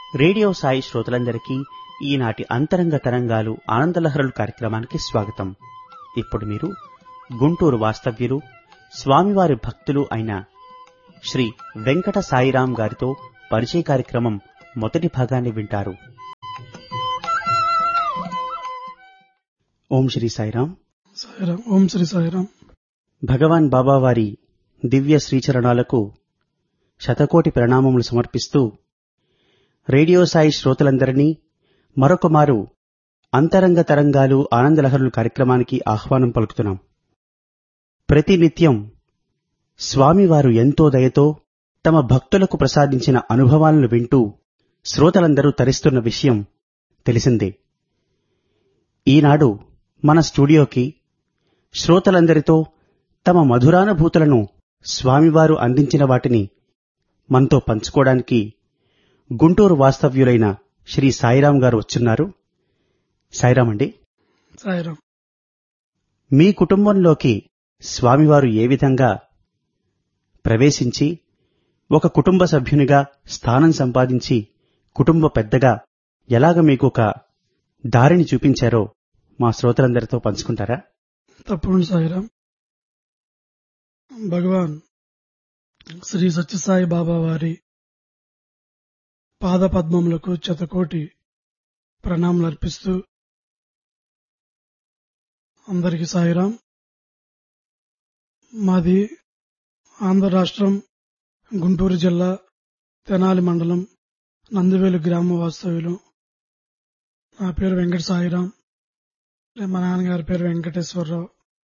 Radio Sai శ్రోతలందరికీ ఈనాటి అంతరంగ తరంగాలు ఆనందలహరులు కార్యక్రమానికి స్వాగతం ఇప్పుడు మీరు గుంటూరు వాస్తవ్యులు స్వామివారి భక్తులు అయిన శ్రీ వెంకట సాయిరాం గారితో పరిచయ కార్యక్రమం మొదటి భాగాన్ని వింటారు ఓం శ్రీ సాయిరాం సాయిరాం ఓం శ్రీ సాయిరాం భగవాన్ బాబా వారి దివ్య శ్రీచరణాలకు శతకోటి ప్రణామములు సమర్పిస్తూ రేడియో సాయి శ్రోతలందరినీ మరొకమారు అంతరంగ తరంగాలు ఆనందలహరులు కార్యక్రమానికి ఆహ్వానం పలుకుతున్నాం ప్రతినిత్యం స్వామివారు ఎంతో దయతో తమ భక్తులకు ప్రసాదించిన అనుభవాలను వింటూ శ్రోతలందరూ తరిస్తున్న విషయం తెలిసిందే ఈనాడు మన స్టూడియోకి శ్రోతలందరితో తమ మధురానుభూతులను స్వామివారు అందించిన వాటిని మనతో పంచుకోవడానికి గుంటూరు వాస్తవ్యులైన శ్రీ సాయిరాం గారు వచ్చున్నారు సాయిరాం అండి సాయిరాం మీ కుటుంబంలోకి స్వామివారు ఏ విధంగా ప్రవేశించి ఒక కుటుంబ సభ్యునిగా స్థానం సంపాదించి కుటుంబ పెద్దగా ఎలాగ మీకు ఒక దారిని చూపించారో మా శ్రోతలందరితో పంచుకుంటారా తప్పకుండా సాయిరాం భగవాన్ శ్రీ సత్యసాయి బాబా వారి పాద పద్మములకు శతకోటి ప్రణామాలు అర్పిస్తూ అందరికి సాయిరాం మాది ఆంధ్ర రాష్ట్రం గుంటూరు జిల్లా తెనాలి మండలం నందివేలు గ్రామ వాస్తవ్యులు నా పేరు వెంకట సాయిరాం మా నాన్నగారి పేరు వెంకటేశ్వరరావు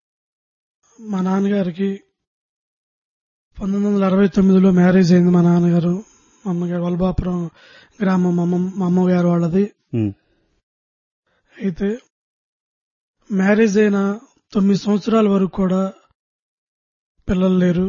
మా నాన్నగారికి పంతొమ్మిది వందల అరవై తొమ్మిదిలో మ్యారేజ్ అయింది మా నాన్నగారు మా అమ్మగారు వల్బాపురం గ్రామం మా అమ్మ మా అమ్మగారు వాళ్ళది ఉమ్, అయితే మ్యారేజ్ అయిన తొమ్మిది సంవత్సరాల వరకు కూడా పిల్లలు లేరు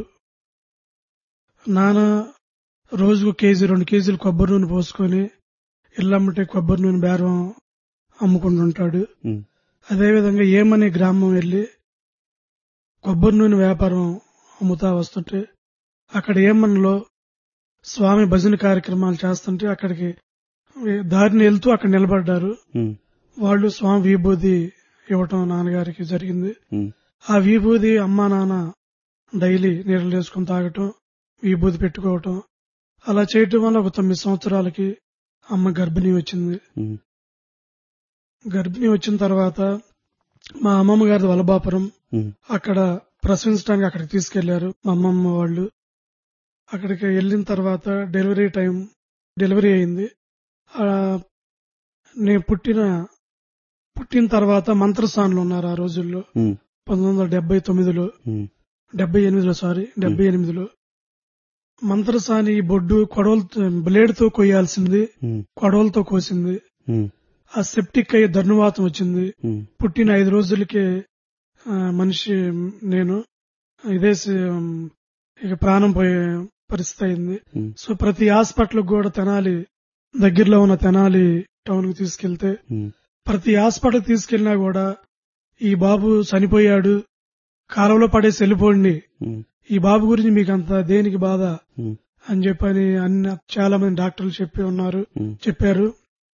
నాన్న రోజుకు కేజీ రెండు కేజీలు కొబ్బరి నూనె పోసుకొని ఇల్లమ్మటే కొబ్బరి నూనె బేరం అమ్ముకుంటుంటాడు ఉమ్, అదేవిధంగా ఏమనే గ్రామం వెళ్ళి కొబ్బరి నూనె వ్యాపారం అమ్ముతా వస్తుంటే అక్కడ ఏమన్లో స్వామి భజన కార్యక్రమాలు చేస్తుంటే అక్కడికి దారిని వెళ్తూ అక్కడ నిలబడ్డారు ఉమ్, వాళ్ళు స్వామి విభూది ఇవ్వటం నాన్నగారికి జరిగింది ఉమ్, ఆ విభూది అమ్మా నాన్న డైలీ నీళ్ళు వేసుకుని తాగటం విభూది పెట్టుకోవటం అలా చేయటం వల్ల ఒక తొమ్మిది సంవత్సరాలకి అమ్మ గర్భిణీ వచ్చింది ఉమ్, గర్భిణీ వచ్చిన తర్వాత మా అమ్మమ్మ గారిది వలబాపురం ఉమ్, అక్కడ ప్రసవించడానికి అక్కడికి తీసుకెళ్లారు మా అమ్మమ్మ వాళ్ళు అక్కడికి వెళ్ళిన తర్వాత డెలివరీ టైం డెలివరీ అయింది ఆ, నేను పుట్టిన పుట్టిన తర్వాత మంత్రస్థానంలో ఉన్నారు ఆ రోజుల్లో ఉమ్, పంతొమ్మిది వందల డెబ్బై తొమ్మిదిలో ఉమ్, డెబ్బై ఎనిమిదిలో సారీ డెబ్బై ఎనిమిదిలో మంత్రసాని బొడ్డు కొడవలతో బ్లేడ్తో కొయ్యాల్సింది ఉమ్, కొడవలతో కోసింది ఉమ్, ఆ సెప్టిక్ అయ్యి ధనువాతం వచ్చింది ఉమ్, పుట్టిన ఐదు రోజులకే ఆ, మనిషి నేను ఇదే స- ఇక ప్రాణం పోయే పరిస్థితి అయింది ఉమ్, సో ప్రతి హాస్పిటల్ కూడా తెనాలి దగ్గరలో ఉన్న తెనాలి టౌన్ కి తీసుకెళ్తే ఉమ్, ప్రతి హాస్పిటల్ తీసుకెళ్లినా కూడా ఈ బాబు చనిపోయాడు కాలంలో పడేసి వెళ్ళిపోండి ఉమ్, ఈ బాబు గురించి మీకు అంత దేనికి బాధ ఉమ్, అని చెప్పని అన్ని చాలా మంది డాక్టర్లు చెప్పి ఉన్నారు ఉమ్, చెప్పారు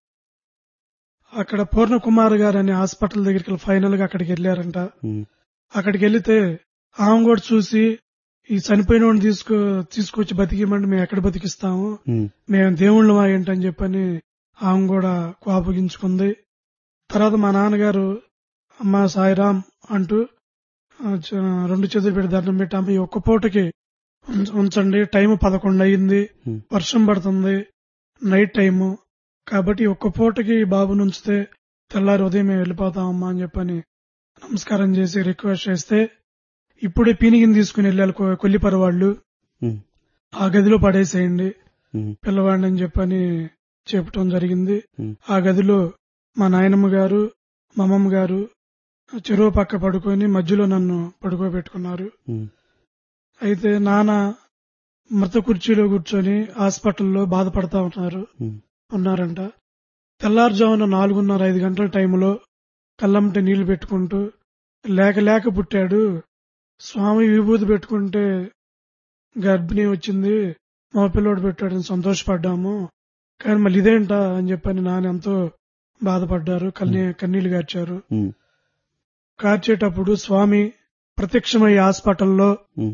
అక్కడ పూర్ణ కుమార్ గారు అనే హాస్పిటల్ దగ్గరికి ఫైనల్ గా అక్కడికి వెళ్ళారంట ఉమ్, అక్కడికి వెళ్తే ఆమె కూడా చూసి ఈ చనిపోయిన వాడిని తీసుకు తీసుకొచ్చి బతికిమంటే మేము ఎక్కడ బతికిస్తాము ఉమ్, మేము దేవుళ్ళమా ఏంటని చెప్పని ఆమె కూడా కోపగించుకుంది తర్వాత మా నాన్నగారు అమ్మ సాయిరాం అంటూ ఆ, చ- రెండు చేతులు పెట్టి దండం పెట్టి అమ్మ ఈ ఒక్క పూటకి ఉంచ- ఉంచండి టైం పదకొండు అయింది Hmm. వర్షం పడుతుంది నైట్ టైము కాబట్టి ఈ ఒక్క పూటకి ఈ బాబుని ఉంచితే తెల్లారి ఉదయం మేము వెళ్ళిపోతామమ్మా అని చెప్పని నమస్కారం చేసి రిక్వెస్ట్ చేస్తే ఇప్పుడే పీనిగిని తీసుకుని వెళ్ళాలి కొ- కొల్లిపర వాళ్ళు ఉమ్, ఆ గదిలో పడేసేయండి ఉమ్, పిల్లవాడిని అని చెప్పని చెప్పటం జరిగింది ఉమ్, ఆ గదిలో మా నాయనమ్మ గారు మా అమ్మమ్మ గారు చెరువు పక్క పడుకొని మధ్యలో నన్ను పడుకోబెట్టుకున్నారు ఉమ్, అయితే నాన్న మృత కుర్చీలో కూర్చొని హాస్పిటల్లో బాధపడతా ఉన్నారు ఉమ్, ఉన్నారంట తెల్లారుజామున నాలుగున్నర ఐదు గంటల టైంలో కళ్ళమ్మట నీళ్లు పెట్టుకుంటూ లేక లేక పుట్టాడు స్వామి విభూతి పెట్టుకుంటే గర్భిణీ వచ్చింది మా పిల్లోడు పెట్టాడని సంతోషపడ్డాము కానీ మళ్ళీ ఇదేంటా అని చెప్పని నాన్న ఎంతో బాధపడ్డారు కన్నీ కన్నీళ్లు గార్చారు ఉమ్, కార్చేటప్పుడు స్వామి ప్రత్యక్షమయ్యే హాస్పిటల్లో ఉమ్,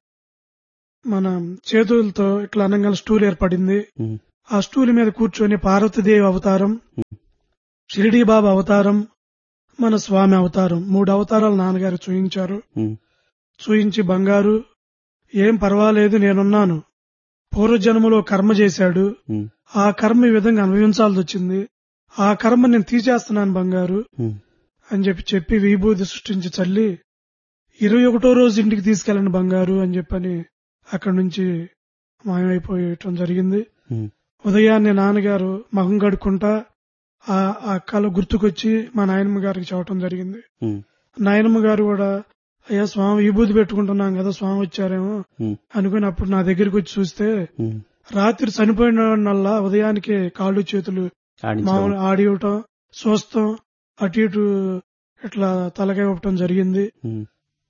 మన చేతులతో ఇట్లా అనగా స్టూల్ ఏర్పడింది ఉమ్, ఆ స్టూల్ మీద కూర్చొని పార్వతీదేవి అవతారం ఉమ్, షిరిడీ బాబా అవతారం మన స్వామి అవతారం మూడు అవతారాలు నాన్నగారు చూయించారు ఉమ్, చూయించి బంగారు ఏం పర్వాలేదు నేనున్నాను పూర్వజన్మలో కర్మ చేశాడు ఉమ్, ఆ కర్మ ఈ విధంగా అనుభవించాల్సి వచ్చింది ఆ కర్మ నేను తీసేస్తున్నాను బంగారు ఉమ్, అని చెప్పి చెప్పి విభూతి సృష్టించి చల్లి ఇరవై ఒకటో రోజు ఇంటికి తీసుకెళ్ళండి బంగారు అని చెప్పని అక్కడి నుంచి మాయమైపోయటం జరిగింది ఉమ్, ఉదయాన్నే నాన్నగారు మగం కడుక్కుంటా ఆ ఆ కళ గుర్తుకొచ్చి మా నాయనమ్మ గారికి చెప్పడం జరిగింది ఉమ్, నాయనమ్మ గారు కూడా అయ్యా స్వామి విభూతి పెట్టుకుంటున్నాం కదా స్వామి వచ్చారేమో ఉమ్, అనుకుని అప్పుడు నా దగ్గరికి వచ్చి చూస్తే ఉమ్. రాత్రి చనిపోయిన వాళ్ళ ఉదయానికి కాళ్ళు చేతులు ఆడించడం. మామూలు ఆడి ఇవ్వటం చూస్తాం అటు ఇటు ఇట్లా తలకాయ ఇవ్వటం జరిగింది ఉమ్,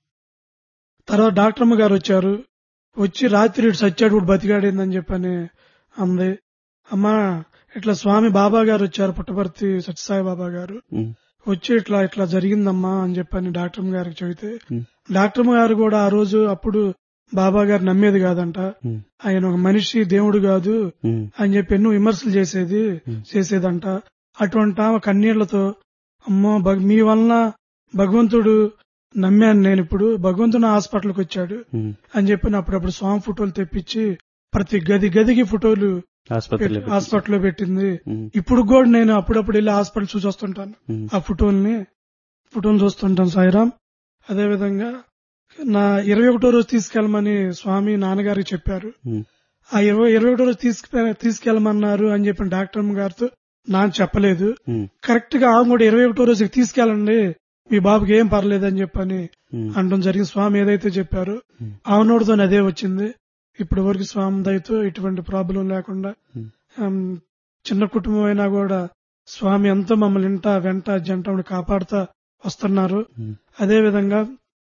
తర్వాత డాక్టర్ అమ్మ గారు వచ్చారు వచ్చి రాత్రి ఇటు సచ్చాడు ఇప్పుడు బతికాడిందని చెప్పని అంది అమ్మా ఇట్లా స్వామి బాబా గారు వచ్చారు పుట్టపర్తి సత్యసాయి బాబా గారు ఉమ్, వచ్చి ఇట్లా ఇట్లా జరిగిందమ్మా అని చెప్పని డాక్టర్ అమ్మ గారికి చెబితే ఉమ్, డాక్టర్ అమ్మ గారు కూడా ఆ రోజు అప్పుడు బాబా గారు నమ్మేది కాదంట ఉమ్, ఆయన ఒక మనిషి దేవుడు కాదు ఉమ్, అని చెప్పి ఎన్నో విమర్శలు చేసేది Hmm. చేసేదంట అటువంటి ఆమె కన్నీళ్లతో అమ్మో భగ- మీ వలన భగవంతుడు నమ్మాను నేను ఇప్పుడు భగవంతుడు నా హాస్పిటల్కి వచ్చాడు ఉమ్. అని చెప్పి అప్పుడప్పుడు స్వామి ఫోటోలు తెప్పించి ప్రతి గది గదికి ఫోటోలు ఆసుపత్రిలో పెట్టి- హాస్పిటల్లో పెట్టింది ఉమ్, ఇప్పుడు కూడా నేను అప్పుడప్పుడు వెళ్ళి హాస్పిటల్ చూసి వస్తుంటాను ఉమ్, ఆ ఫోటోల్ని ఫోటోలు చూస్తుంటాను సాయిరామ్ అదే విధంగా నా ఇరవై ఒకటో రోజు తీసుకెళ్ళమని స్వామి నాన్నగారికి చెప్పారు ఉమ్, ఆ ఇరవై ఇరవై ఒకటో రోజు తీసుకు తీసుకెళ్ళమన్నారు అని చెప్పిన డాక్టర్ అమ్మ గారితో నాకు చెప్పలేదు ఉమ్, కరెక్ట్ గా ఆమె కూడా ఇరవై ఒకటో రోజుకి తీసుకెళ్ళండి మీ బాబుకి ఏం పర్లేదు అని చెప్పని ఉమ్, అనడం జరిగింది స్వామి ఏదైతే చెప్పారో ఉమ్, ఆమె నోటితో అదే వచ్చింది ఇప్పటి వరకు స్వామి దయతో ఎటువంటి ప్రాబ్లం లేకుండా ఉమ్, ఆమ్, చిన్న కుటుంబం అయినా కూడా స్వామి ఎంతో మమ్మల్ని ఇంట వెంట జంట కాపాడుతా వస్తున్నారు ఉమ్, అదే విధంగా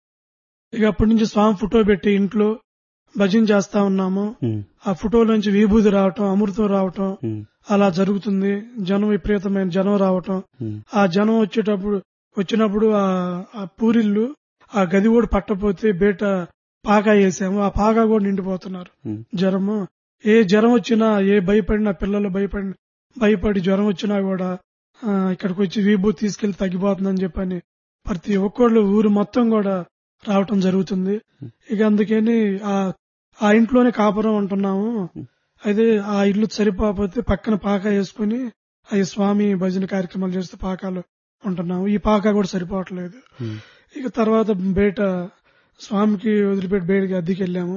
ఇక అప్పటి నుంచి స్వామి ఫోటో పెట్టి ఇంట్లో భజన చేస్తా ఉన్నాము ఉమ్, ఆ ఫోటోలోంచి విభూతి రావటం అమృతం రావటం ఉమ్, అలా జరుగుతుంది జనం విపరీతమైన జనం రావటం ఉమ్, ఆ జనం వచ్చేటప్పుడు వచ్చినప్పుడు ఆ ఆ పూరిళ్ళు ఆ గది కూడా పట్టపోతే బయట పాక వేసాము ఆ పాక కూడా నిండిపోతున్నారు ఉమ్, జ్వరము ఏ జ్వరం వచ్చినా ఏ భయపడినా పిల్లలు భయపడి భయపడి జ్వరం వచ్చినా కూడా ఆ, ఇక్కడికి వచ్చి విభూతి తీసుకెళ్లి తగ్గిపోతుందని చెప్పని ప్రతి ఒక్కళ్ళు ఊరు మొత్తం కూడా రావటం జరుగుతుంది ఇక అందుకని ఆ ఆ ఇంట్లోనే కాపురం ఉంటున్నాము అయితే ఆ ఇల్లు సరిపోకపోతే పక్కన పాక వేసుకుని అవి స్వామి భజన కార్యక్రమాలు చేస్తూ పాకాలు ఉంటున్నాము ఈ పాక కూడా సరిపోవట్లేదు ఉమ్, ఇక తర్వాత బయట స్వామికి వదిలిపెట్టి బయటకి అద్దెకి వెళ్ళాము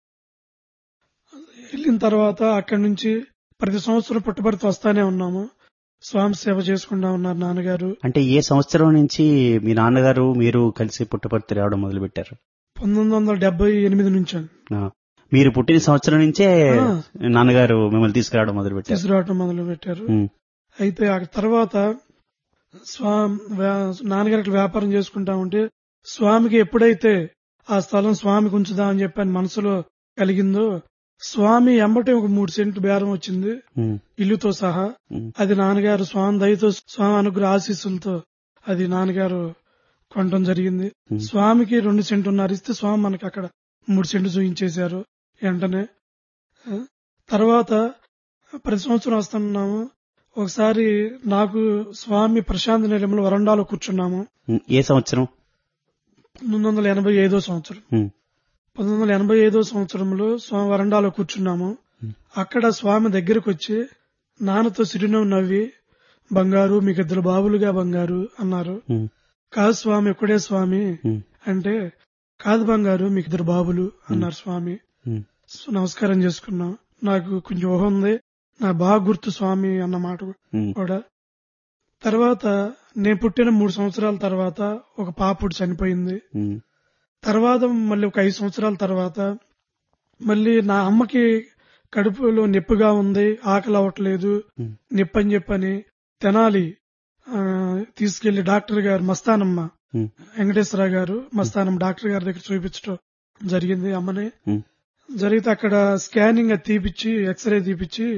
వెళ్ళిన తర్వాత అక్కడి నుంచి ప్రతి సంవత్సరం పుట్టబడితే వస్తానే ఉన్నాము స్వామి సేవ చేసుకుంటా ఉన్నారు నాన్నగారు అంటే ఏ సంవత్సరం నుంచి మీ నాన్నగారు మీరు కలిసి పుట్టపర్తి రావడం మొదలు పెట్టారు పంతొమ్మిది వందల డెబ్బై ఎనిమిది నుంచి ఆ, మీరు పుట్టిన సంవత్సరం నుంచే ఆ. నాన్నగారు మిమ్మల్ని తీసుకురావడం మొదలు పెట్టారు తీసుకురావటం మొదలు పెట్టారు ఉమ్, అయితే ఆ తర్వాత స్వామి నాన్నగారికి వ్యాపారం చేసుకుంటా ఉంటే స్వామికి ఎప్పుడైతే ఆ స్థలం స్వామికి ఉంచుదామని చెప్పని మనసులో కలిగిందో స్వామి ఎంబటే ఒక మూడు సెంట్లు బేరం వచ్చింది ఉమ్, ఇల్లుతో సహా ఉమ్, అది నాన్నగారు స్వామి దయతో స్వామి అనుగ్రహ ఆశీస్సులతో అది నాన్నగారు కొనటం జరిగింది Hmm. స్వామికి రెండు సెంటున్నర ఇస్తే స్వామి మనకి అక్కడ మూడు సెంట్లు చూపించేశారు వెంటనే ఆ, తర్వాత ప్రతి సంవత్సరం వస్తున్నాము ఒకసారి నాకు స్వామి ప్రశాంత్ నిలయంలో వరండాలో కూర్చున్నాము ఉమ్, ఏ సంవత్సరం పంతొమ్మిది వందల ఎనభై ఐదో సంవత్సరం ఉమ్, పంతొమ్మిది వందల ఎనభై ఐదో సంవత్సరంలో స్వామి వరండాలో కూర్చున్నాము Hmm. అక్కడ స్వామి దగ్గరకు వచ్చి నాన్నతో చిరునవ్వు నవ్వి బంగారు మీకు ఇద్దరు బాబులుగా బంగారు అన్నారు ఉమ్, కాదు స్వామి ఒక్కడే స్వామి ఉమ్, అంటే కాదు బంగారు మీకు ఇద్దరు బాబులు అన్నారు స్వామి ఉమ్, సో నమస్కారం చేసుకున్నాం నాకు కొంచెం ఊహ ఉంది నా బాగా గుర్తు స్వామి అన్న మాట ఉమ్, కూడా తర్వాత నేను పుట్టిన మూడు సంవత్సరాల తర్వాత ఒక పాపుడు చనిపోయింది ఉమ్, తర్వాత మళ్ళీ ఒక ఐదు సంవత్సరాల తర్వాత మళ్ళీ నా అమ్మకి కడుపులో నొప్పిగా ఉంది ఆకలి అవ్వట్లేదు ఉమ్, నొప్పి అని చెప్పని తెనాలి ఆ, తీసుకెళ్లి డాక్టర్ గారు మస్తానమ్మ ఉమ్, వెంకటేశ్వర గారు మస్తానం డాక్టర్ గారి దగ్గర చూపించడం జరిగింది అమ్మని ఉమ్, జరిగితే అక్కడ స్కానింగ్ అది తీపిచ్చి ఎక్స్రే తీపిచ్చి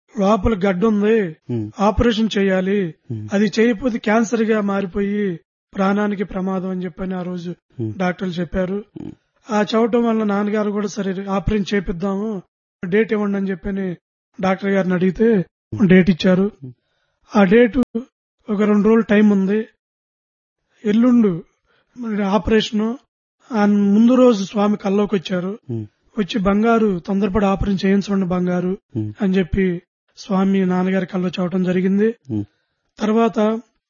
లోపల గడ్డ ఉంది ఉమ్, ఆపరేషన్ చేయాలి ఉమ్, అది చేయకపోతే క్యాన్సర్ గా మారిపోయి ప్రాణానికి ప్రమాదం అని చెప్పని ఆ రోజు ఉమ్, డాక్టర్లు చెప్పారు ఉమ్, ఆ చవటం వల్ల నాన్నగారు కూడా సరే ఆపరేషన్ చేపిద్దాము డేట్ ఇవ్వండి అని చెప్పని డాక్టర్ గారిని అడిగితే డేట్ ఇచ్చారు ఆ డేటు ఒక రెండు రోజులు టైం ఉంది ఎల్లుండు మరి ఆపరేషన్ ఆ ముందు రోజు స్వామి కల్లోకి వచ్చారు ఉమ్, వచ్చి బంగారు తొందరపడి ఆపరేషన్ చేయించండి బంగారు ఉమ్, అని చెప్పి స్వామి నాన్నగారి కల్లో చూడటం జరిగింది ఉమ్, తర్వాత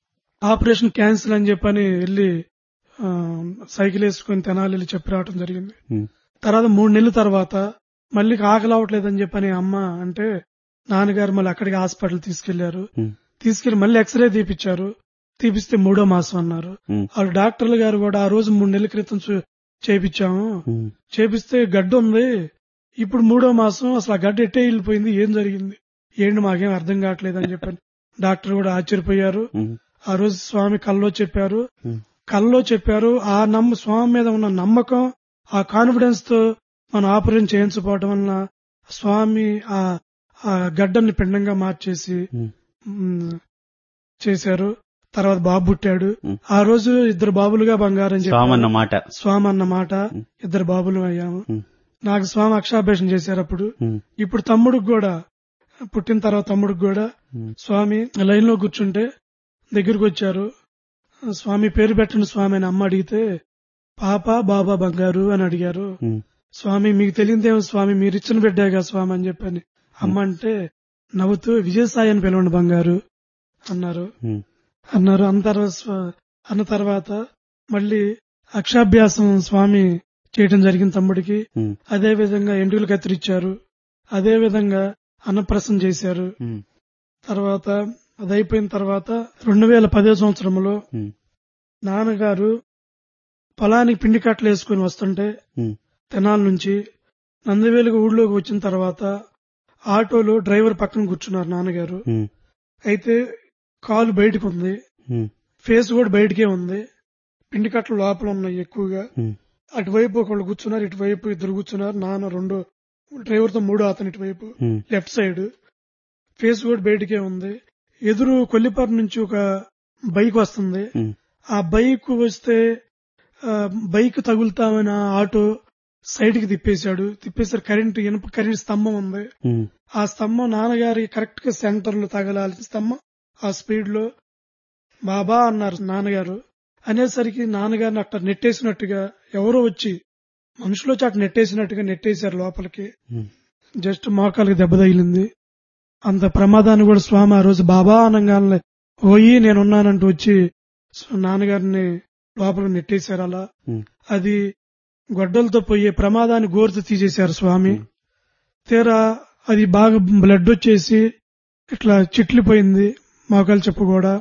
ఆపరేషన్ క్యాన్సిల్ అని చెప్పని వెళ్ళి ఆ, సైకిల్ వేసుకుని తెనాలి వెళ్ళి చెప్పి రావటం జరిగింది ఉమ్, తర్వాత మూడు నెలల తర్వాత మళ్ళీ ఆకలి అవ్వట్లేదని చెప్పని అమ్మ అంటే నాన్నగారు మళ్ళీ అక్కడికి హాస్పిటల్ తీసుకెళ్లారు ఉమ్, తీసుకెళ్లి మళ్ళీ ఎక్స్రే తీపిచ్చారు తీపిస్తే మూడో మాసం అన్నారు ఉమ్, వాళ్ళు డాక్టర్లు గారు కూడా ఆ రోజు మూడు నెలల క్రితం చూ- చేపిచ్చాము ఉమ్, చేపిస్తే గడ్డ ఉంది ఇప్పుడు మూడో మాసం అసలు ఆ గడ్డ ఎట్టే వెళ్ళిపోయింది ఏం జరిగింది ఏంటి మాకేం అర్థం కావట్లేదు అని చెప్పని డాక్టర్ కూడా ఆశ్చర్యపోయారు ఉమ్, ఆ రోజు స్వామి కల్లో చెప్పారు ఉమ్, కల్లో చెప్పారు ఆ నమ్మ స్వామి మీద ఉన్న నమ్మకం ఆ కాన్ఫిడెన్స్ తో మనం ఆపరేషన్ చేయించుకోవటం వలన స్వామి ఆ ఆ గడ్డని పిండంగా మార్చేసి ఉమ్, మ్, చేశారు తర్వాత బాబు పుట్టాడు ఉమ్. ఆ రోజు ఇద్దరు బాబులుగా బంగారం స్వామి చెప్పారు అన్నమాట స్వామి అన్న మాట ఉమ్. ఇద్దరు బాబులు అయ్యాము ఉమ్, నాకు స్వామి అక్షాభ్యాసం చేశారు అప్పుడు ఉమ్, ఇప్పుడు తమ్ముడికి కూడా పుట్టిన తర్వాత తమ్ముడికి కూడా ఉమ్, స్వామి లైన్ లో కూర్చుంటే దగ్గరికి వచ్చారు స్వామి పేరు పెట్టండి స్వామి అని అమ్మ అడిగితే పాప బాబా బంగారు అని అడిగారు ఉమ్, స్వామి మీకు తెలియదేమో స్వామి మీరు ఇచ్చిన బిడ్డేగా స్వామి అని చెప్పని అమ్మ అంటే నవ్వుతూ విజయసాయి అని పిలవండి బంగారు అన్నారు ఉమ్, అన్నారు అన్న తర్వాత స్వ- అన్న తర్వాత మళ్ళీ అక్షాభ్యాసం స్వామి చేయటం జరిగింది తమ్ముడికి ఉమ్, అదే విధంగా ఎండుగులు కత్తిరించారు అదే విధంగా అన్నప్రసం చేశారు ఉమ్, తర్వాత అది అయిపోయిన తర్వాత రెండు వేల పదో సంవత్సరంలో ఉమ్, నాన్నగారు పొలానికి పిండి కట్టలు వేసుకుని వస్తుంటే ఉమ్, తెనాల నుంచి నందివేలుగు ఊళ్ళోకి వచ్చిన తర్వాత ఆటోలో డ్రైవర్ పక్కన కూర్చున్నారు నాన్నగారు ఉమ్, అయితే కాలు బయటకు ఉంది ఉమ్, ఫేస్ కూడా బయటకే ఉంది పిండి కట్టలు లోపల ఉన్నాయి ఎక్కువగా ఉమ్, అటువైపు ఒకళ్ళు కూర్చున్నారు ఇటువైపు ఇద్దరు కూర్చున్నారు నాన్న రెండో డ్రైవర్ తో మూడో అతను ఇటువైపు ఉమ్, లెఫ్ట్ సైడ్ ఫేస్ కూడా బయటకే ఉంది ఎదురు కొల్లిపారు నుంచి ఒక బైక్ వస్తుంది ఉమ్, ఆ బైక్ వస్తే ఆ, బైక్ తగులుతామని ఆ ఆటో సైడ్ కి తిప్పేశాడు తిప్పేసారు కరెంట్ ఇనుప కరెంట్ స్తంభం ఉంది ఉమ్, ఆ స్తంభం నాన్నగారి కరెక్ట్ గా సెంటర్ లో తగలాల్సిన స్తంభం ఆ స్పీడ్ లో బాబా అన్నారు నాన్నగారు అనేసరికి నాన్నగారిని అట్లా నెట్టేసినట్టుగా ఎవరో వచ్చి మనుషులు వచ్చి అట్లా నెట్టేసినట్టుగా నెట్టేశారు లోపలికి ఉమ్, జస్ట్ మోకాలకి దెబ్బ తగిలింది అంత ప్రమాదాన్ని కూడా స్వామి ఆ రోజు బాబా అనగానే పోయి నేనున్నానంటూ వచ్చి స్వ- నాన్నగారిని లోపల నెట్టేశారు అలా ఉమ్, అది గొడ్డలతో పోయే ప్రమాదాన్ని గోరుతో తీసేశారు స్వామి ఉమ్. తీరా అది బాగా బ్లడ్ వచ్చేసి ఇట్లా చిట్లిపోయింది మోకాలు చెప్పు కూడా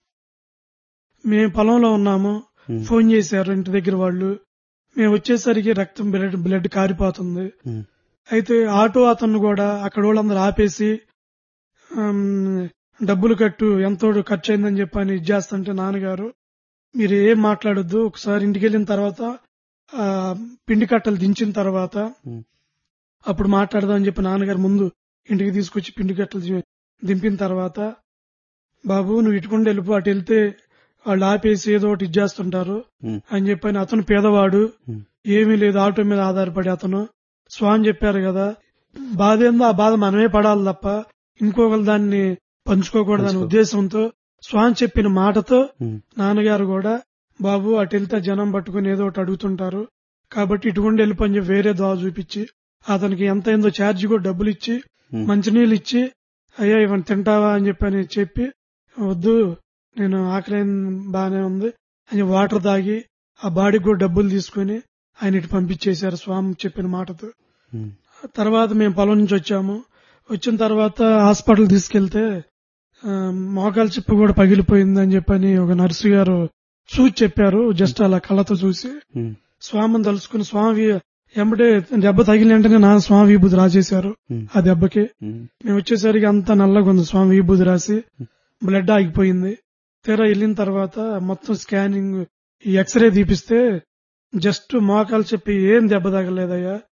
మేము పొలంలో ఉన్నాము ఉమ్, ఫోన్ చేశారు ఇంటి దగ్గర వాళ్ళు మేము వచ్చేసరికి రక్తం బ్లడ్ బ్లడ్ కారిపోతుంది ఉమ్, అయితే ఆటో అతను కూడా అక్కడ వాళ్ళందరూ ఆపేసి ఆమ్, డబ్బులు కట్టు ఎంతో ఖర్చు అయిందని చెప్పని ఇది చేస్తుంటే నాన్నగారు మీరు ఏం మాట్లాడొద్దు ఒకసారి ఇంటికి వెళ్ళిన తర్వాత ఆ పిండి కట్టలు దించిన తర్వాత ఉమ్, అప్పుడు మాట్లాడదాం చెప్పి నాన్నగారు ముందు ఇంటికి తీసుకొచ్చి పిండి కట్టలు ది- దింపిన తర్వాత బాబు నువ్వు ఇటుకుండా వెళ్ళిపో అటు వెళ్తే వాళ్ళు ఆపేసి ఏదో ఒకటి ఇచ్చేస్తుంటారు ఉమ్, అని చెప్పని అతను పేదవాడు ఉమ్, ఏమీ లేదు ఆటో మీద ఆధారపడి అతను స్వామి చెప్పారు కదా బాధ ఏందో ఆ బాధ మనమే పడాలి తప్ప ఇంకొకరు దాన్ని పంచుకోకూడదనే పంచుకో. ఉద్దేశంతో స్వామి చెప్పిన మాటతో ఉమ్, నాన్నగారు కూడా బాబు అటు వెళ్తే జనం పట్టుకుని ఏదో ఒకటి అడుగుతుంటారు కాబట్టి ఇటుకుండా వెళ్ళిపోని చెప్పి వేరే దోవ చూపించి అతనికి ఎంత అయిందో ఛార్జ్ కూడా డబ్బులు ఇచ్చి ఉమ్, మంచినీళ్ళు ఇచ్చి అయ్యా ఇవన్నీ తింటావా అని చెప్పని చెప్పి వద్దు నేను ఆకలి బాగానే ఉంది అని వాటర్ తాగి ఆ బాడీకి కూడా డబ్బులు తీసుకుని ఆయన ఇటు పంపించేశారు స్వామి చెప్పిన మాటతో ఉమ్, తర్వాత మేము పొలం నుంచి వచ్చాము వచ్చిన తర్వాత హాస్పిటల్ తీసుకెళ్తే ఆ, మోకాలు చిప్పు కూడా పగిలిపోయిందని చెప్పని ఒక నర్సు గారు చూసి చెప్పారు జస్ట్ అలా కళ్ళతో చూసి ఉమ్, స్వామిని తలుసుకుని స్వామి ఎంబటే దెబ్బ తగిలిన వెంటనే నా స్వామి విభూతి రాసేశారు ఉమ్, ఆ దెబ్బకి ఉమ్, మేము వచ్చేసరికి అంతా నల్లగా ఉంది స్వామి విభూతి రాసి బ్లడ్ ఆగిపోయింది తీరా వెళ్ళిన తర్వాత మొత్తం స్కానింగ్ ఈ ఎక్స్రే తీపిస్తే జస్ట్ మోకాలు చెప్పి ఏం దెబ్బ తగలేదయ్యా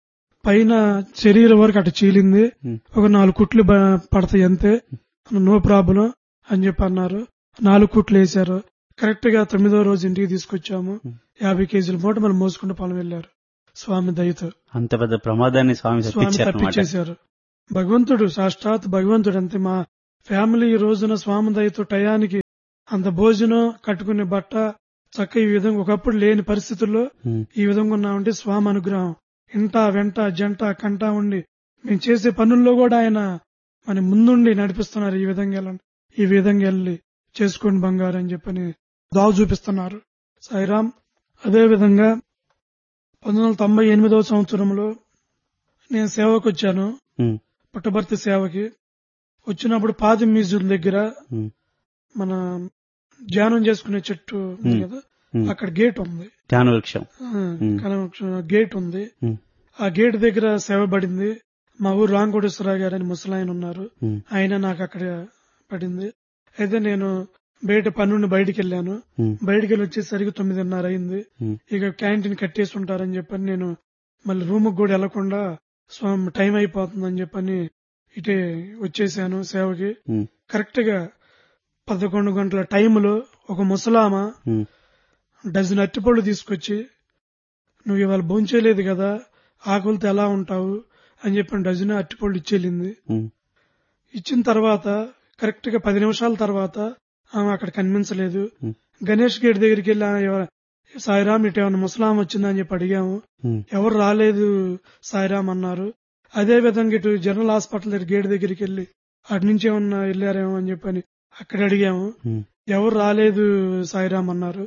పైన శరీరం వరకు అటు చీలింది ఉమ్, ఒక నాలుగు కుట్లు బ- పడతాయి అంతే నో ప్రాబ్లం అని చెప్పి అన్నారు నాలుగు కుట్లు వేశారు కరెక్ట్ గా తొమ్మిదో రోజు ఇంటికి తీసుకొచ్చాము యాభై కేజీల మూట మనం మోసుకుంటూ పొలం వెళ్ళారు స్వామి దయతో అంత పెద్ద ప్రమాదాన్ని స్వామి స్వామి తప్పించారు అన్నమాట తప్పించేశారు భగవంతుడు సాక్షాత్ భగవంతుడు అంతే మా ఫ్యామిలీ ఈ రోజున స్వామి దయతో టయానికి అంత భోజనం కట్టుకునే బట్ట చక్క ఈ విధంగా ఒకప్పుడు లేని పరిస్థితుల్లో ఉమ్, ఈ విధంగా ఉన్నామంటే స్వామి అనుగ్రహం ఇంట వెంట జంట కంట ఉండి మేము చేసే పనుల్లో కూడా ఆయన మన ముందుండి నడిపిస్తున్నారు ఈ విధంగా వెళ్ళండి ఈ విధంగా వెళ్ళి చేసుకోండి బంగారు అని చెప్పని దావు చూపిస్తున్నారు సాయిరామ్ అదే విధంగా పంతొమ్మిది వందల తొంభై ఎనిమిదవ సంవత్సరంలో నేను సేవకు వచ్చాను ఉమ్, పుట్టభర్తి సేవకి వచ్చినప్పుడు పాది మ్యూజియం దగ్గర ఉమ్, మన ధ్యానం చేసుకునే చెట్టు ఉంది Hmm. కదా ఉమ్. అక్కడ గేట్ ఉంది ధ్యాన వృక్షం ఆ, Hmm. కనవ- గేట్ ఉంది ఉమ్, ఆ గేట్ దగ్గర సేవ పడింది మా ఊరు రాంకోటేశ్వరరావు గారు అని ముసలాయన ఉన్నారు ఉమ్, ఆయన నాకు అక్కడ పడింది అయితే నేను బయట పన్నుండి బయటికి వెళ్ళాను ఉమ్, బయటికి వెళ్ళి వచ్చేసరికి తొమ్మిదిన్నర అయింది ఉమ్, ఇక క్యాంటీన్ కట్టేసి ఉంటారని చెప్పని నేను మళ్ళీ రూమ్ కూడా వెళ్లకుండా స్వామి టైం అయిపోతుందని చెప్పని ఇటే వచ్చేసాను సేవకి ఉమ్, కరెక్ట్ గా పదకొండు గంటల టైంలో ఒక ముసలామ ఉమ్, డజన్ అట్టిపళ్ళు తీసుకొచ్చి నువ్వు ఇవాళ భోంచేయలేదు కదా ఆకులతో ఎలా ఉంటావు అని చెప్పి డజన్ అట్టిపళ్ళు ఇచ్చేళ్ళింది ఉమ్, ఇచ్చిన తర్వాత కరెక్ట్ గా పది నిమిషాల తర్వాత ఆమె అక్కడ కనిపించలేదు ఉమ్. గణేష్ గేట్ దగ్గరికి వెళ్ళి "ఆ, ఎవ- సాయిరామ్ ఇటు ఏమైనా ముసలాం వచ్చిందా అని చెప్పి అడిగాము ఉమ్, ఎవరు రాలేదు సాయిరామ్ అన్నారు అదే విధంగా ఇటు జనరల్ హాస్పిటల్ దగ్గర గేట్ దగ్గరికి వెళ్ళి అటు నుంచి ఏమన్నా వెళ్ళారేమో అని చెప్పని అక్కడ అడిగాము ఉమ్, ఎవరు రాలేదు సాయిరామ్ అన్నారు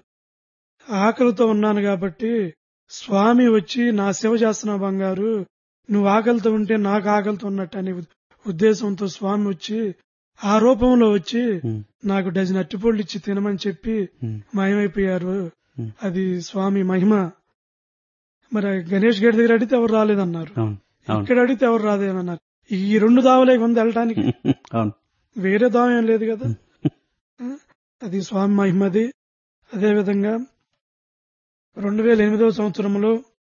ఆకలితో ఉన్నాను కాబట్టి స్వామి వచ్చి నా సేవ చేస్తున్నా బంగారు నువ్వు ఆకలితో ఉంటే నాకు ఆకలితో ఉన్నట్టు అనే ఉద్- ఉద్దేశంతో స్వామి వచ్చి ఆ రూపంలో వచ్చి ఉమ్, నాకు డజన్ అట్టిపళ్ళు ఇచ్చి తినమని చెప్పి ఉమ్, మాయమైపోయారు ఉమ్. అది స్వామి మహిమ మరి గణేష్ గేట్ దగ్గర అడిగితే ఎవరు రాలేదన్నారు అవును అవును ఇక్కడ అడిగితే ఎవరు రాలేదన్నారు ఈ రెండు దావలే ఉంది వెళ్ళటానికి అవును వేరే దావం ఏం లేదు కదా ఆ, అది స్వామి మహిమది అదేవిధంగా రెండు వేల ఎనిమిదవ సంవత్సరంలో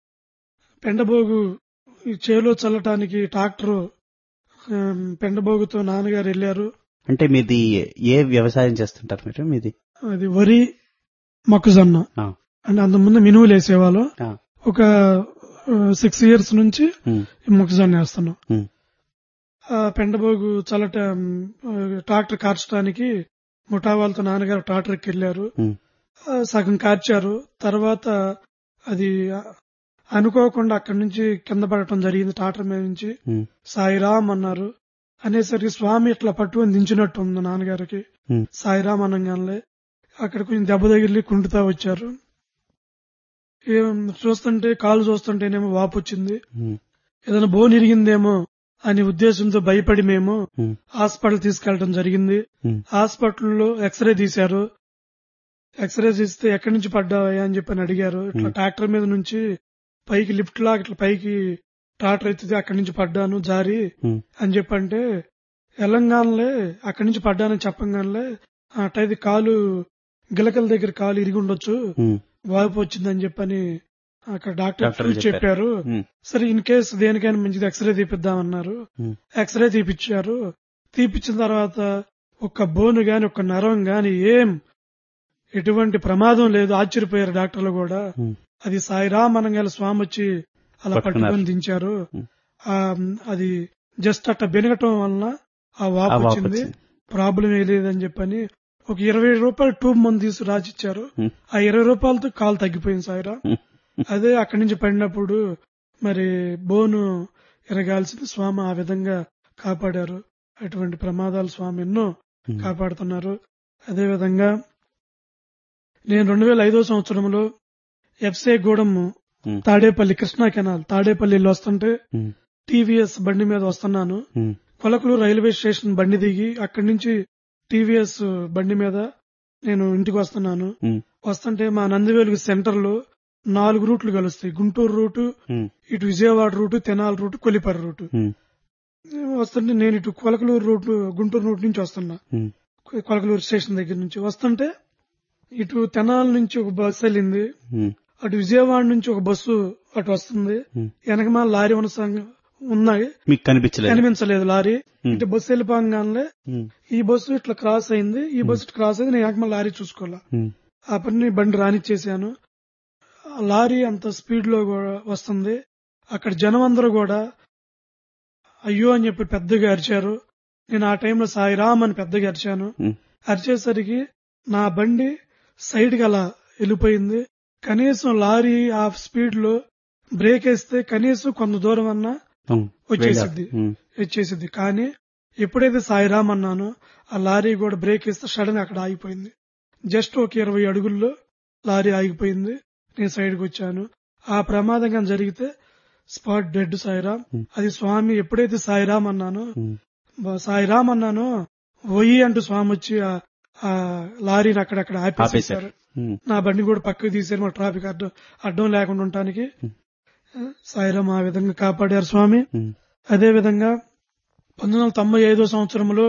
పెండబోగు ఈ చేలో చల్లటానికి ట్రాక్టర్ ఆ, పెండబోగుతో నాన్నగారు వెళ్ళారు అంటే మీది ఏ వ్యవసాయం చేస్తుంటారు మీరు మీది అది వరి మొక్కజొన్న ఆ, అంటే అంతకుముందు మినువులు వేసేవాళ్ళం ఆ, ఒక సిక్స్ ఇయర్స్ నుంచి ఉమ్, ఈ మొక్కజొన్న వేస్తున్నాం ఉమ్, ఆ పెండబోగు చల్లట ఆ, ట్రాక్టర్ కార్చడానికి ముఠా వాళ్ళతో నాన్నగారు ట్రాక్టర్కి వెళ్ళారు ఉమ్, ఆ, సగం కార్చారు తర్వాత అది ఆ, అనుకోకుండా అక్కడి నుంచి కింద పడటం జరిగింది ట్రాక్టర్ మీద నుంచి ఉమ్, సాయిరామ్ అన్నారు అనేసరికి స్వామి ఇట్లా పట్టుకొని దించినట్టు ఉంది నాన్నగారికి ఉమ్, సాయిరామ్ అనగానే అక్కడ కొంచెం దెబ్బ తగిలి కుంటుతా వచ్చారు ఏం చూస్తుంటే కాలు చూస్తుంటేనేమో వాపు వచ్చింది ఉమ్, ఏదైనా బోన్ ఇరిగిందేమో అనే ఉద్దేశంతో భయపడి మేము ఉమ్, హాస్పిటల్ తీసుకెళ్లడం జరిగింది ఉమ్, హాస్పిటల్లో ఎక్స్రే తీశారు ఎక్స్రే తీస్తే ఎక్కడి నుంచి పడ్డావా అని చెప్పని అడిగారు ఇట్లా Hmm. ట్రాక్టర్ మీద నుంచి పైకి లిఫ్ట్ లాగా ఇట్లా పైకి ట్రాక్టర్ ఎత్తితే అక్కడి నుంచి పడ్డాను జారి ఉమ్, అని చెప్పంటే తెలంగాణలే అక్కడి నుంచి పడ్డానని చెప్పంగానే అటైది కాలు గిలకల దగ్గర కాలు ఇరిగి ఉండొచ్చు ఉమ్, వాపు వచ్చిందని చెప్పని అక్కడ డాక్టర్ డాక్టర్లు చూసి చెప్పారు. చెప్పారు ఉమ్, సరే ఇన్ కేసు దేనికైనా మంచిది ఎక్స్రే తీపిద్దామన్నారు ఉమ్, ఎక్స్రే తీపిచ్చారు తీపిచ్చిన తర్వాత ఒక్క బోను గాని ఒక్క నరం గాని ఏం ఎటువంటి ప్రమాదం లేదు ఆశ్చర్యపోయారు డాక్టర్లు కూడా ఉమ్, అది సాయిరామ్ అనగాల స్వామి వచ్చి అలా పట్టుకున్నారు. పట్టుకొని దించారు ఉమ్. ఆ అది జస్ట్ అట్ట బెనగటం వలన ఆ ఆ వాపు వాపు వచ్చింది వచ్చింది. ప్రాబ్లం ఏ లేదని చెప్పని ఒక ఇరవై రూపాయలు ట్యూబ్ మందు తీసి రాసిచ్చారు ఉమ్, ఆ ఇరవై రూపాయలతో కాలు తగ్గిపోయింది సాయిరామ్ ఉమ్, అదే అక్కడి నుంచి పడినప్పుడు మరి బోను ఎరగాల్సింది స్వామి ఆ విధంగా కాపాడారు అటువంటి ప్రమాదాలు స్వామి ఎన్నో ఉమ్, కాపాడుతున్నారు అదే విధంగా నేను రెండు వేల ఐదో సంవత్సరంలో ఎఫ్సే గూడెం ఉమ్, తాడేపల్లి కృష్ణా కెనాల్ తాడేపల్లిలో వస్తుంటే ఉమ్, టీవీఎస్ బండి మీద వస్తున్నాను ఉమ్, కొలకలు రైల్వే స్టేషన్ బండి దిగి అక్కడి నుంచి టీవీఎస్ బండి మీద నేను ఇంటికి వస్తున్నాను ఉమ్, వస్తుంటే మా నందివేలుగు సెంటర్ లో నాలుగు రూట్లు కలుస్తాయి గుంటూరు రూటు ఉమ్, ఇటు Vijayawada route Tenali route Kollipara route ఉమ్, వస్తుంటే నేను ఇటు కొలకలూరు రూట్ గుంటూరు రూట్ నుంచి వస్తున్నా ఉమ్, కొలకలూరు స్టేషన్ దగ్గర నుంచి వస్తుంటే ఇటు తెనాలి నుంచి ఒక బస్సు వెళ్ళింది ఉమ్, అటు విజయవాడ నుంచి ఒక బస్సు అటు వస్తుంది ఉమ్. వెనకమాల లారీ ఉన్న సంగ- ఉన్నాయి మీకు కనిపించలేదు కనిపించలేదు లారీ ఉమ్. ఇటు బస్సు వెళ్ళిపోగానే ఉమ్. ఈ బస్సు ఇట్లా క్రాస్ అయింది ఈ బస్సు ఇట్లా క్రాస్ అయింది నేను వెనకమాల లారీ చూసుకోవాలా ఉమ్. ఆ పని బండి రానిచ్చేసాను ఆ లారీ అంత స్పీడ్ లో కూడా వస్తుంది అక్కడ జనం అందరూ కూడా అయ్యో అని చెప్పి పెద్దగా అరిచారు నేను ఆ టైంలో సాయిరామ్ అని పెద్దగా అరిచాను ఉమ్. అరిచేసరికి నా బండి సైడ్ కి అలా వెళ్ళిపోయింది కనీసం లారీ ఆ స్పీడ్ లో బ్రేక్ వేస్తే కనీసం కొంత దూరం అన్నా ఉమ్. వచ్చేసిద్ది ఉమ్. వచ్చేసింది కానీ ఎప్పుడైతే సాయిరామ్ అన్నానో ఆ లారీ కూడా బ్రేక్ ఇస్తే సడన్ అక్కడ ఆగిపోయింది జస్ట్ ఒక ఇరవై అడుగుల్లో లారీ ఆగిపోయింది నేను సైడ్కి వచ్చాను ఆ ప్రమాదం కానీ జరిగితే స్పాట్ డెడ్ సాయిరామ్ Hmm. అది స్వామి ఎప్పుడైతే సాయిరామ్ అన్నానో ఉమ్. బ- సాయిరామ్ అన్నానో వయ్యి అంటూ స్వామి వచ్చి ఆ- ఆ లారీని అక్కడక్కడ ఆపేశారు ఆపేశారు ఉమ్. నా బండి కూడా పక్కకు తీశారు మా ట్రాఫిక్ అడ్డం అడ్డం లేకుండా ఉండటానికి Hmm. సాయిరామ్ ఆ విధంగా కాపాడారు స్వామి ఉమ్. అదే విధంగా పంతొమ్మిది వందల తొంభై ఐదో సంవత్సరంలో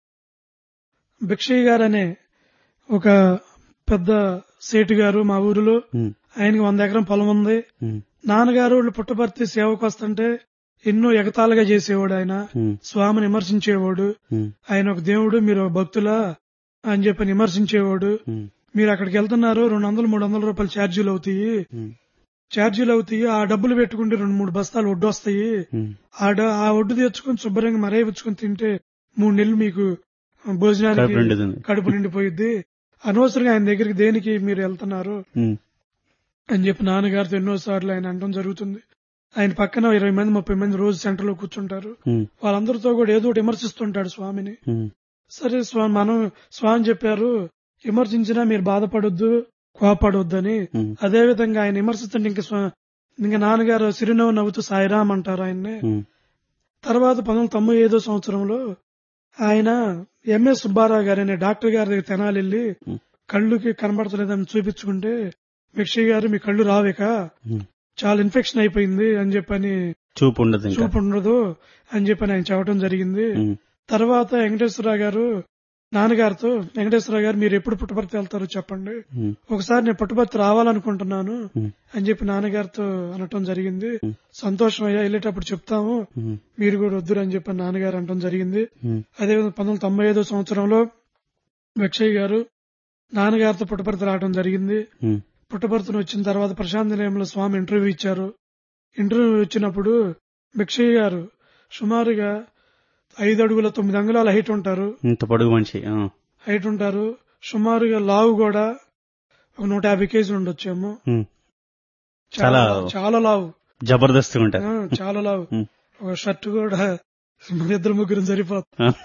భిక్షయ్య గారు అనే ఒక పెద్ద సేటు గారు మా ఊరిలో ఉమ్. ఆయనకి వంద ఎకరం పొలం ఉంది ఉమ్. నాన్నగారు వాళ్ళు పుట్టపర్తి సేవకు వస్తుంటే ఎన్నో ఎగతాళిగా చేసేవాడు ఆయన ఉమ్. స్వామిని విమర్శించేవాడు ఉమ్. ఆయన ఒక దేవుడు మీరు ఒక భక్తులా అని చెప్పి విమర్శించేవాడు ఉమ్. మీరు అక్కడికి వెళ్తున్నారు రెండు వందలు మూడు వందల రూపాయలు ఛార్జీలు అవుతాయి ఉమ్. ఛార్జీలు అవుతాయి ఆ డబ్బులు పెట్టుకుంటే రెండు మూడు బస్తాలు వడ్డు వస్తాయి ఉమ్. ఆ డ- ఆ ఒడ్డు తెచ్చుకొని శుభ్రంగా మరేపుచ్చుకొని తింటే మూడు నెలలు మీకు కడుపు భోజనానికి నిండుతుంది కడుపు నిండిపోయిద్ది అనవసరంగా ఆయన దగ్గరికి దేనికి మీరు వెళ్తున్నారు ఉమ్. అని చెప్పి నాన్నగారితో ఎన్నో సార్లు ఆయన అనడం జరుగుతుంది ఆయన పక్కన ఇరవై మంది ముప్పై మంది రోజు సెంటర్ లో కూర్చుంటారు ఉమ్. వాళ్ళందరితో కూడా ఏదో ఒకటి విమర్శిస్తుంటాడు స్వామిని ఉమ్. సరే స్వామి మనం స్వామి చెప్పారు విమర్శించినా మీరు బాధపడొద్దు కోపడొద్దని ఉమ్. అదే విధంగా ఆయన విమర్శిస్తుంటే ఇంకా స్వా- ఇంకా నాన్నగారు చిరునవ్వు నవ్వుతూ సాయిరామ్ అంటారు ఆయన్ని ఉమ్. తర్వాత పంతొమ్మిది వందల తొంభై ఐదో సంవత్సరంలో ఆయన ఎంఎస్ సుబ్బారావు గారు అనే డాక్టర్ గారి దగ్గర తెనాలి వెళ్ళి ఉమ్. కళ్ళుకి కనబడతలేదని చూపించుకుంటే భిక్షయ్య గారు మీ కళ్ళు రావేక ఉమ్. చాలా ఇన్ఫెక్షన్ అయిపోయింది అని చెప్పని చూపు ఉండదు ఇంకా చూపు ఉండదు అని చెప్పని ఆయన చెప్పడం జరిగింది ఉమ్. తర్వాత వెంకటేశ్వరరావు గారు నాన్నగారితో వెంకటేశ్వరరావు గారు మీరు ఎప్పుడు పుట్టపర్తి వెళ్తారో చెప్పండి ఉమ్. ఒకసారి నేను పుట్టపర్తి రావాలనుకుంటున్నాను ఉమ్. అని చెప్పి నాన్నగారితో అనటం జరిగింది ఉమ్. సంతోషం అయ్యా వెళ్ళేటప్పుడు చెప్తాము ఉమ్. మీరు కూడా వద్దురు అని చెప్పి నాన్నగారు అనటం జరిగింది ఉమ్. అదేవిధంగా పంతొమ్మిది వందల తొంభై ఐదో సంవత్సరంలో వెక్షయ్య గారు నాన్నగారితో పుట్టపర్తి రావడం జరిగింది ఉమ్. పుట్టపర్తిని వచ్చిన తర్వాత ప్రశాంత్ నిలయంలో స్వామి ఇంటర్వ్యూ ఇచ్చారు ఇంటర్వ్యూ ఇచ్చినప్పుడు భిక్షయ్య గారు సుమారుగా ఐదు అడుగుల తొమ్మిది అంగుళాల హైట్ ఉంటారు ఇంత పొడుగు మనిషి ఆ. హైట్ ఉంటారు సుమారుగా లావు కూడా ఒక నూట యాభై కేజీలు ఉండొచ్చేమో ఉమ్. చాలా చాలా- చాలా లావు జబర్దస్త్ ఉంటారు ఆ, చాలా లావు ఉమ్. ఒక షర్ట్ కూడా మన ఇద్దరు ముగ్గురు సరిపోతుంది ఆ.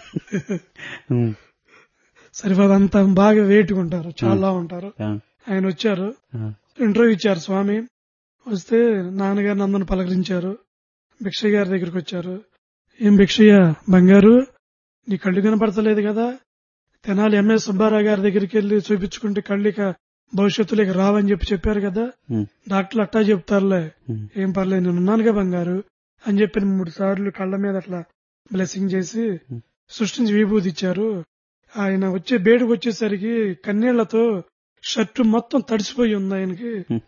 ఉమ్. సరిపోదు అంత బాగా వేటుగా ఉంటారు చాలా ఉంటారు ఆ. ఆయన వచ్చారు ఆ. ఇంటర్వ్యూ ఇచ్చారు స్వామి వస్తే నాన్నగారు నందను పలకరించారు భిక్షయ్య గారి దగ్గరికి వచ్చారు ఏం భిక్షయ్య బంగారు నీ కళ్ళు కనపడతలేదు కదా తెనాలి ఎంఎస్ సుబ్బారావు గారి దగ్గరికి వెళ్లి చూపించుకుంటే కళ్ళు ఇక భవిష్యత్తులో ఇక రావని చెప్పి చెప్పారు కదా ఉమ్. డాక్టర్లు అట్టా చెప్తారులే ఉమ్. ఏం పర్లేదు నేను ఉన్నానుగా బంగారు అని చెప్పి మూడు సార్లు కళ్ళ మీద అట్లా బ్లెస్సింగ్ చేసి Hmm. సృష్టించి విభూతి ఇచ్చారు ఆయన వచ్చే బేడుకు వచ్చేసరికి కన్నీళ్లతో షర్టు మొత్తం తడిసిపోయి ఉంది ఆయనకి Hmm.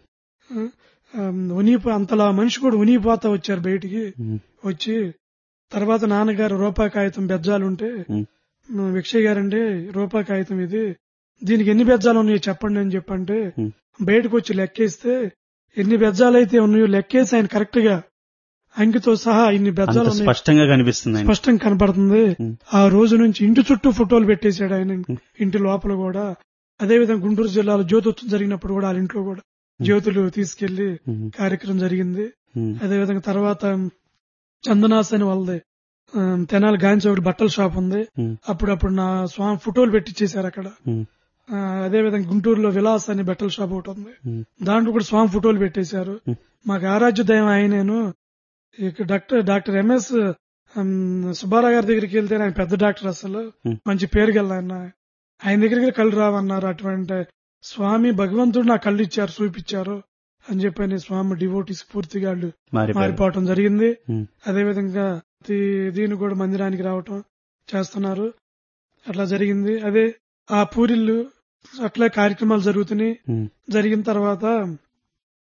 ఆ, ఉనిపో అంతలా మనిషి కూడా ఉనిపోతా వచ్చారు బయటికి ఉమ్. వచ్చి తర్వాత నాన్నగారు రూపాయి కాగితం బెజ్జాలుంటే ఉమ్. విక్షయ్ గారండి రూపాయి కాగితం ఇది దీనికి ఎన్ని బెజ్జాలు ఉన్నాయో చెప్పండి అని చెప్పంటే ఉమ్. బయటకు వచ్చి లెక్కేస్తే ఎన్ని బెజ్జాలు అయితే ఉన్నాయో లెక్కేసి ఆయన కరెక్ట్ గా అంకితో సహా ఇన్ని అంత బెజ్జాలు ఉన్నాయి స్పష్టంగా కనిపిస్తుంది ఆయన స్పష్టంగా కనపడుతుంది ఉమ్. ఆ రోజు నుంచి ఇంటి చుట్టూ ఫోటోలు పెట్టేశాడు ఆయన ఇంటి లోపల కూడా అదే విధంగా గుంటూరు జిల్లాలో జ్యోతోత్సవం జరిగినప్పుడు కూడా వాళ్ళ ఇంట్లో కూడా జ్యోతులు తీసుకెళ్లి ఉమ్. కార్యక్రమం జరిగింది ఉమ్. అదే విధంగా తర్వాత చందనాస్ అని వాళ్ళది ఆ, తెనాలి గాంధీ చౌక్ బట్టల షాప్ ఉంది ఉమ్. అప్పుడప్పుడు నా స్వామి ఫోటోలు పెట్టించేశారు అక్కడ ఉమ్. ఆ, అదే విధంగా గుంటూరులో విలాస్ అని బట్టల షాప్ ఒకటి ఉంది ఉమ్. దాంట్లో కూడా స్వామి ఫోటోలు పెట్టేశారు ఉమ్. మాకు ఆరాధ్య దయం ఆయనేను ఇక డాక్టర్ డాక్టర్ ఎంఎస్ ఉమ్, సుబ్బారావు గారి దగ్గరికి వెళ్తే ఆయన పెద్ద డాక్టర్ అసలు ఉమ్. మంచి పేరు గల ఆయన ఆయన దగ్గరికి కళ్ళు రావన్నారు అటువంటి స్వామి భగవంతుడు నా కళ్ళు ఇచ్చారు చూపించారు అని చెప్పని స్వామి డివోటీస్ పూర్తిగా వాళ్ళు మారిపోయారు మారిపోవటం జరిగింది ఉమ్. అదే విధంగా దీ- దీని కూడా మందిరానికి రావటం చేస్తున్నారు అట్లా జరిగింది అదే ఆ పూరిళ్ళు అట్లా కార్యక్రమాలు జరుగుతున్నాయి ఉమ్. జరిగిన తర్వాత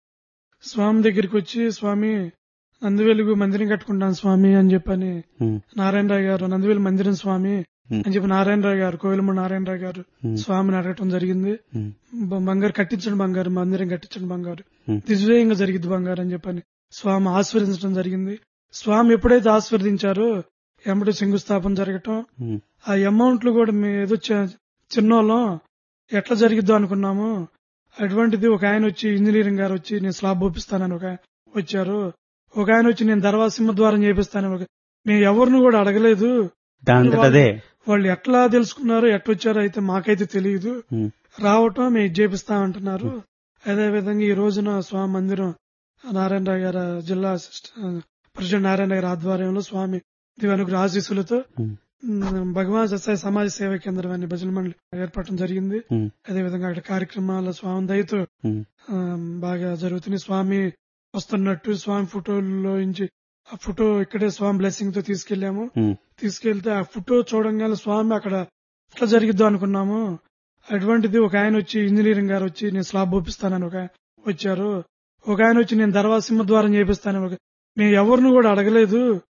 స్వామి దగ్గరికి వచ్చి స్వామి నందివెలుగు మందిరం కట్టుకుంటాను స్వామి అని చెప్పని ఉమ్, నారాయణరావు గారు నందివేలు మందిరం స్వామి ఉమ్, అని చెప్పి నారాయణరావు గారు కోవిలమ్మ నారాయణరావు గారు ఉమ్, స్వామిని అడగటం జరిగింది ఉమ్, బ- బంగారు కట్టించండి బంగారు మందిరం కట్టించండి బంగారు ఉమ్. దిగ్విజయంగా జరిగింది బంగారు అని చెప్పని స్వామి ఆశీర్వదించడం జరిగింది స్వామి ఎప్పుడైతే ఆశీర్వదించారో ఎమ్మటి శంకుస్థాపన జరగటం ఉమ్, ఆ అమౌంట్లు కూడా మేము ఏదో చి- చిన్నోళ్ళం ఎట్లా జరిగిద్దో అనుకున్నాము అటువంటిది ఒక ఆయన వచ్చి ఇంజనీరింగ్ గారు వచ్చి నేను స్లాబ్ ఒప్పిస్తానని ఒక ఆయన వచ్చారు ఒక ఆయన వచ్చి నేను దర్వా సింహద్వారం చేపిస్తానని ఒక మేము ఎవరిని కూడా అడగలేదు దాంతటదే వాళ్ళు ఎట్లా తెలుసుకున్నారో ఎట్లొచ్చారో అయితే మాకైతే తెలియదు ఉమ్, రావటం మేము ఇది చేపిస్తామంటున్నారు అదే విధంగా ఈ రోజున స్వామి మందిరం నారాయణరావు గారి జిల్లా అసిస్టెంట్ ప్రెసిడెంట్ నారాయణ గారి ఆధ్వర్యంలో స్వామి దివానుగ్రహ ఆశీస్సులతో ఉమ్, ఉమ్, భగవాన్ సత్సాయి సమాజ సేవా కేంద్రం అనే భజన మండలి ఏర్పడటం జరిగింది ఉమ్, అదే విధంగా అక్కడ కార్యక్రమాల స్వామి దయతో ఉమ్, ఆ, బాగా జరుగుతున్నాయి స్వామి వస్తున్నట్టు స్వామి ఫోటోలో నుంచి ఆ ఫోటో ఇక్కడే స్వామి బ్లెస్సింగ్ తో తీసుకెళ్లాము ఉమ్, తీసుకెళ్తే ఆ ఫోటో చూడంగానే స్వామి అక్కడ ఎట్లా జరిగిద్దో అనుకున్నాము అటువంటిది ఒక ఆయన వచ్చి ఇంజనీరింగ్ గారు వచ్చి నేను స్లాబ్ ఒప్పిస్తానని ఒక ఆయన వచ్చారు ఒక ఆయన వచ్చి నేను దర్వా సింహద్వారం చేపిస్తానని ఒక మేము ఎవరిని కూడా అడగలేదు